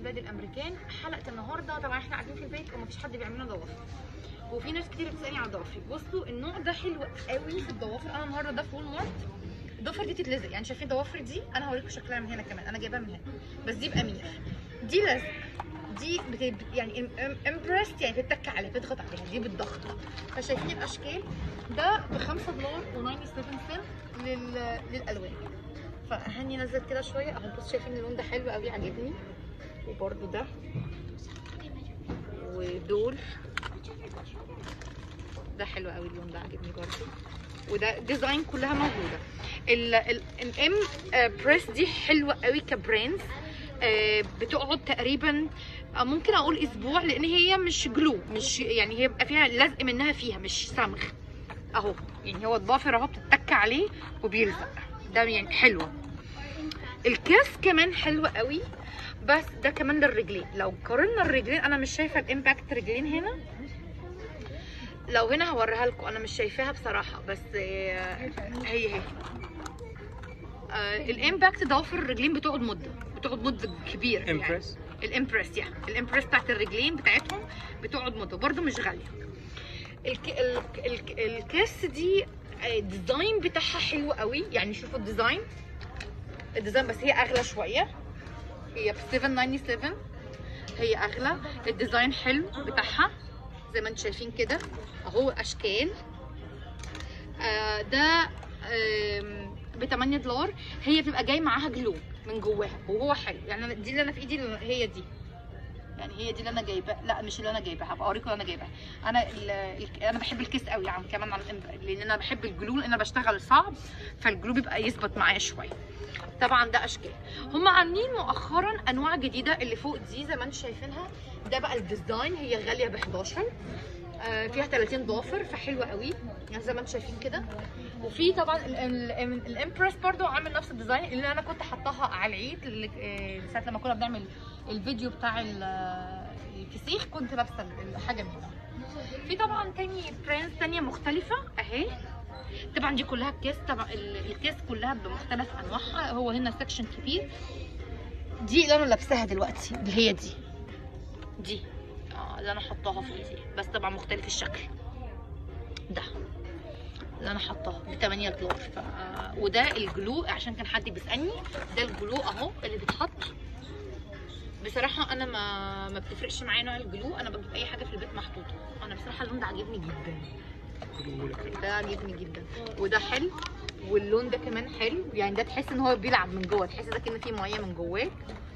البلاد الامريكان حلقه النهارده طبعا احنا قاعدين في البيت ومفيش حد بيعمل لنا ضوافر وفي ناس كتير بتسالني على ضوافري بصوا النوع ده حلو قوي في الضوافر انا النهارده ده في وول مارت الضوافر دي تتلزق يعني شايفين ضوافر دي انا هوريكم شكلها من هنا كمان انا جايباها من هنا بس دي بامير دي لزق دي بت... يعني امبرست يعني بتتك عليها بتضغط عليها دي بالضغط فشايفين الاشكال ده ب 5 دولار و97 سنت لل... للالوان فهني نزلت كده شويه اهو بصوا شايفين اللون ده حلو قوي عاجبني وبرده ده ودول ده حلو قوي اللون ده عاجبني برده وده ديزاين كلها موجوده الام بريس دي حلوه قوي كبراند آه، بتقعد تقريبا آه، ممكن اقول اسبوع لان هي مش جلو مش يعني هي بيبقى فيها لزق منها فيها مش صمغ اهو يعني هو الضافر اهو بتتك عليه وبيلزق ده يعني حلوه الكاس كمان حلو قوي بس ده كمان للرجلين لو قارنا الرجلين انا مش شايفه الامباكت رجلين هنا لو هنا هوريها لكم انا مش شايفاها بصراحه بس آه، هي هي آه، الامباكت ضوافر الرجلين بتقعد مده بتقعد مده كبيره يعني. امبرس الامبرس يعني الامبرس بتاعت الرجلين بتاعتهم بتقعد مده برده مش غاليه الك... الك... الك... الكاس دي آه، الديزاين بتاعها حلو قوي يعني شوفوا الديزاين الديزاين بس هي اغلى شويه هي ب 797 هي اغلى الديزاين حلو بتاعها زي ما انتم شايفين كده اهو اشكال آه ده ب 8 دولار هي بتبقى جاي معاها جلو من جواها وهو حلو يعني أنا- دي اللي انا في ايدي اللي هي دي يعني هي دي اللي انا جايباها لا مش اللي انا جايباها هبقى اوريكم اللي انا جايباها انا ال... ال... انا بحب الكيس قوي يعني كمان على الإم- لان انا بحب الجلو لان انا بشتغل صعب فالجلو بيبقى يثبت معايا شويه طبعا ده اشكال هم عاملين مؤخرا انواع جديده اللي فوق دي زي ما انتم شايفينها ده بقى الديزاين هي غاليه ب 11 آه، فيها 30 ضافر فحلوه قوي يعني زي ما انتم شايفين كده وفي طبعا ال- ال- الامبرس برضو عامل نفس الديزاين اللي انا كنت حطاها على العيد اللي- آه، ساعه لما كنا بنعمل الفيديو بتاع ال- آه، الفسيخ كنت لابسه الحاجه منها في طبعا تاني براندز تانية مختلفة اهي طبعا دي كلها الكيس طبعا ال- الكيس كلها بمختلف انواعها هو هنا سكشن كبير دي اللي انا لابساها دلوقتي اللي هي دي دي اه اللي انا حطاها في ايدي بس طبعا مختلف الشكل ده اللي انا حطاها ب 8 دولار ف... وده الجلو عشان كان حد بيسالني ده الجلو اهو اللي بيتحط بصراحه انا ما ما بتفرقش معايا نوع الجلو انا بجيب اي حاجه في البيت محطوطه انا بصراحه اللون ده عاجبني جدا ده عاجبني جدا وده حلو واللون ده كمان حلو يعني ده تحس ان هو بيلعب من جوه تحس ده كان فيه ميه من جواه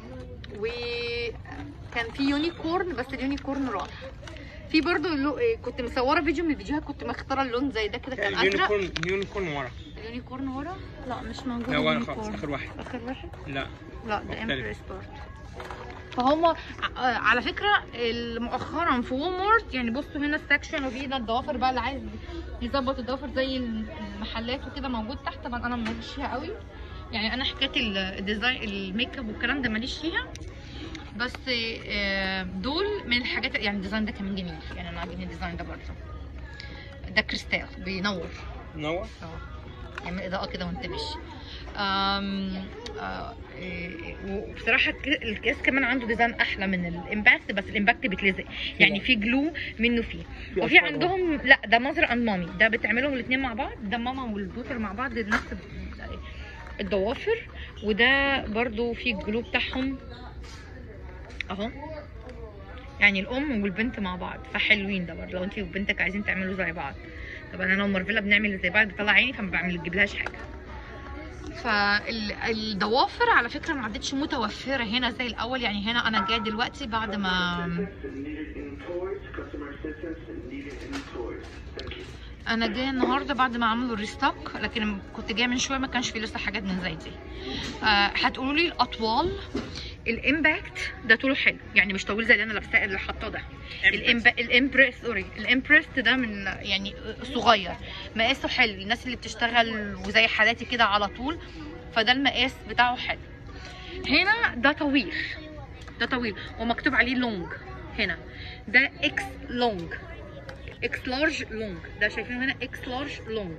وكان في يونيكورن بس اليونيكورن راح في برضو اللو... إيه، كنت مصوره فيديو من الفيديوهات كنت مختاره اللون زي ده كده كان ازرق يونيكورن يونيكورن ورا اليونيكورن ورا لا مش موجود لا ورا اليونيكورن. خالص اخر واحد اخر واحد لا لا ده مختلف. امبريس بارت فهم ع- على فكره مؤخرا في وولمارت يعني بصوا هنا السكشن وفي هنا الضوافر بقى اللي عايز يظبط الضوافر زي المحلات وكده موجود تحت طبعا انا ماليش فيها قوي يعني انا حكايه ال- الديزاين الميك اب والكلام ده ماليش فيها بس آه، دول من الحاجات يعني الديزاين ده كمان جميل يعني انا عاجبني الديزاين ده برضه ده كريستال بينور نور اه يعمل اضاءه كده وانت ماشي أم، آه، إيه، وبصراحه الك- الكاس كمان عنده ديزاين احلى من الامباكت بس الامباكت بتلزق يعني في جلو منه فيه في وفي أشكال عندهم لا ده ماذر اند مامي ده بتعملهم الاثنين مع بعض ده ماما والدوتر مع بعض نفس الضوافر وده برضو في الجلو بتاعهم اهو يعني الام والبنت مع بعض فحلوين ده برضه لو انت وبنتك عايزين تعملوا زي بعض طب انا لو مارفيلا بنعمل زي بعض بطلع عيني فما بعمل تجيبلهاش حاجه فالضوافر على فكره ما عادتش متوفره هنا زي الاول يعني هنا انا جايه دلوقتي بعد ما انا جايه النهارده بعد ما عملوا الريستوك لكن كنت جايه من شويه ما كانش في لسه حاجات من زي دي آه هتقولوا لي الاطوال الامباكت ده طوله حلو يعني مش طويل زي اللي انا لابساه اللي حاطاه ده الإمب... الامبريس سوري الامبريس ده من يعني صغير مقاسه حلو الناس اللي بتشتغل وزي حالاتي كده على طول فده المقاس بتاعه حلو هنا ده طويل ده طويل ومكتوب عليه لونج هنا ده اكس لونج اكس لارج لونج ده شايفين هنا اكس لارج لونج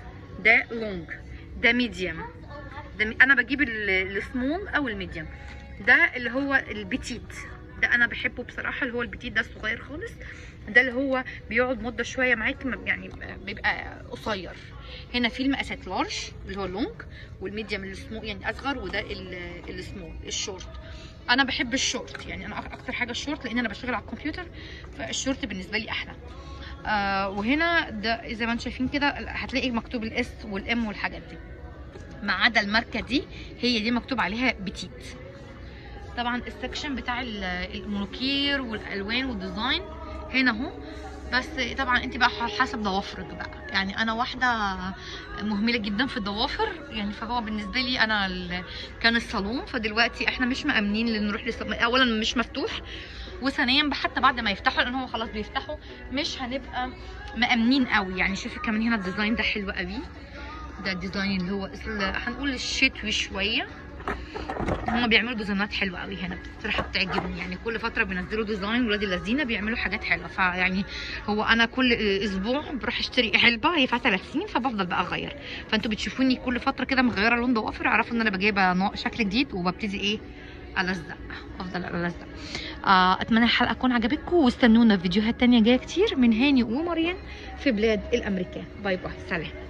ده لونج ده ميديوم ده مي... انا بجيب ال- السمول او الميديوم ده اللي هو البتيت ده انا بحبه بصراحه اللي هو البتيت ده الصغير خالص ده اللي هو بيقعد مده شويه معاك ما- يعني بيبقى قصير هنا في المقاسات لارج اللي هو اللونج والميديوم السمول يعني اصغر وده ال- السمول الشورت انا بحب الشورت يعني انا أك- اكتر حاجه الشورت لان انا بشتغل على الكمبيوتر فالشورت بالنسبه لي احلى آه وهنا ده زي ما انتم شايفين كده هتلاقي مكتوب الاس والام والحاجات دي ما عدا الماركه دي هي دي مكتوب عليها بتيت طبعا السكشن بتاع ال- المونوكير والالوان والديزاين هنا اهو بس طبعا انت بقى حسب ضوافرك بقى يعني انا واحده مهمله جدا في الضوافر يعني فهو بالنسبه لي انا ال... كان الصالون فدلوقتي احنا مش مامنين ان نروح للصالون اولا مش مفتوح وثانيا حتى بعد ما يفتحوا لان هو خلاص بيفتحوا مش هنبقى مامنين قوي يعني شوفي كمان هنا الديزاين ده حلو قوي ده الديزاين اللي هو ال- هنقول الشتوي شويه هما بيعملوا ديزاينات حلوه قوي هنا بصراحه بتعجبني يعني كل فتره بينزلوا ديزاين ولاد اللذينه بيعملوا حاجات حلوه فيعني هو انا كل اسبوع بروح اشتري علبه هي فيها 3 سنين فبفضل بقى اغير فانتوا بتشوفوني كل فتره كده مغيره لون ضوافر اعرفوا ان انا بجيبها نوع شكل جديد وببتدي ايه الزق افضل الزق آه اتمنى الحلقه تكون عجبتكم واستنونا في فيديوهات تانية جايه كتير من هاني ومريم في بلاد الامريكان باي باي سلام